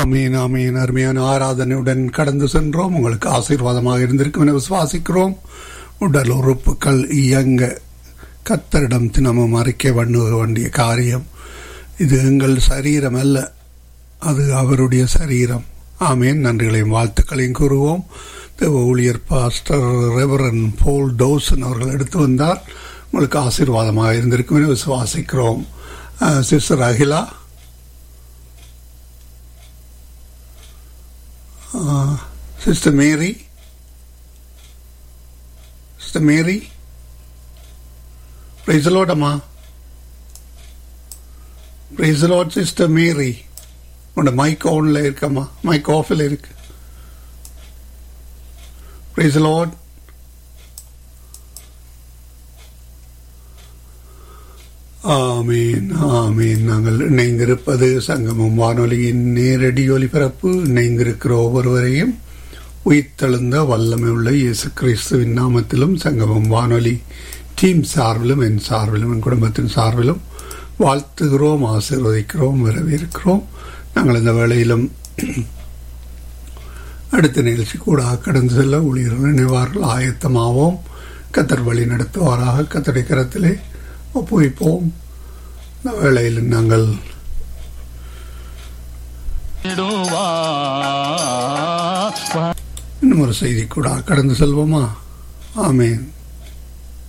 ஆமீன் ஆமீன் அருமையான ஆராதனையுடன் கடந்து சென்றோம் உங்களுக்கு ஆசீர்வாதமாக இருந்திருக்கும் என விசுவாசிக்கிறோம் உடல் உறுப்புகள் இயங்க கத்தரிடம் தினமும் அறிக்கை பண்ணுக வேண்டிய காரியம் இது எங்கள் சரீரம் அல்ல அது அவருடைய சரீரம் ஆமீன் நன்றிகளையும் வாழ்த்துக்களையும் கூறுவோம் தேவ ஊழியர் பாஸ்டர் ரெவரன் போல் டோசன் அவர்கள் எடுத்து வந்தார் உங்களுக்கு ஆசீர்வாதமாக இருந்திருக்கும் என விசுவாசிக்கிறோம் sister Akila sister Mary sister Mary பிரைசலோடம்மா பிரைசலோட் சிஸ்டர் மேரி உன்னோட மைக் ஆன்ல இருக்கம்மா மைக் ஆஃபில் இருக்கு பிரைசலோட் ஆமீன் ஆமீன் நாங்கள் இணைந்திருப்பது சங்கமம் வானொலியின் நேரடி ஒலிபரப்பு இணைந்திருக்கிற ஒவ்வொருவரையும் உயிர்த்தெழுந்த வல்லமை உள்ள இயேசு கிறிஸ்துவின் நாமத்திலும் சங்கமம் வானொலி டீம் சார்பிலும் என் சார்பிலும் என் குடும்பத்தின் சார்பிலும் வாழ்த்துகிறோம் ஆசீர்வதிக்கிறோம் வரவேற்கிறோம் நாங்கள் இந்த வேளையிலும் அடுத்த நிகழ்ச்சி கூட கடந்து செல்ல ஊழியர்கள் நினைவார்கள் ஆயத்தமாவோம் கத்தர் வழி நடத்துவாராக கத்தடை கரத்திலே ஒப்புவிப்போம் இந்த வேளையில் நாங்கள் இன்னும் ஒரு செய்தி கூட கடந்து செல்வோமா ஆமேன்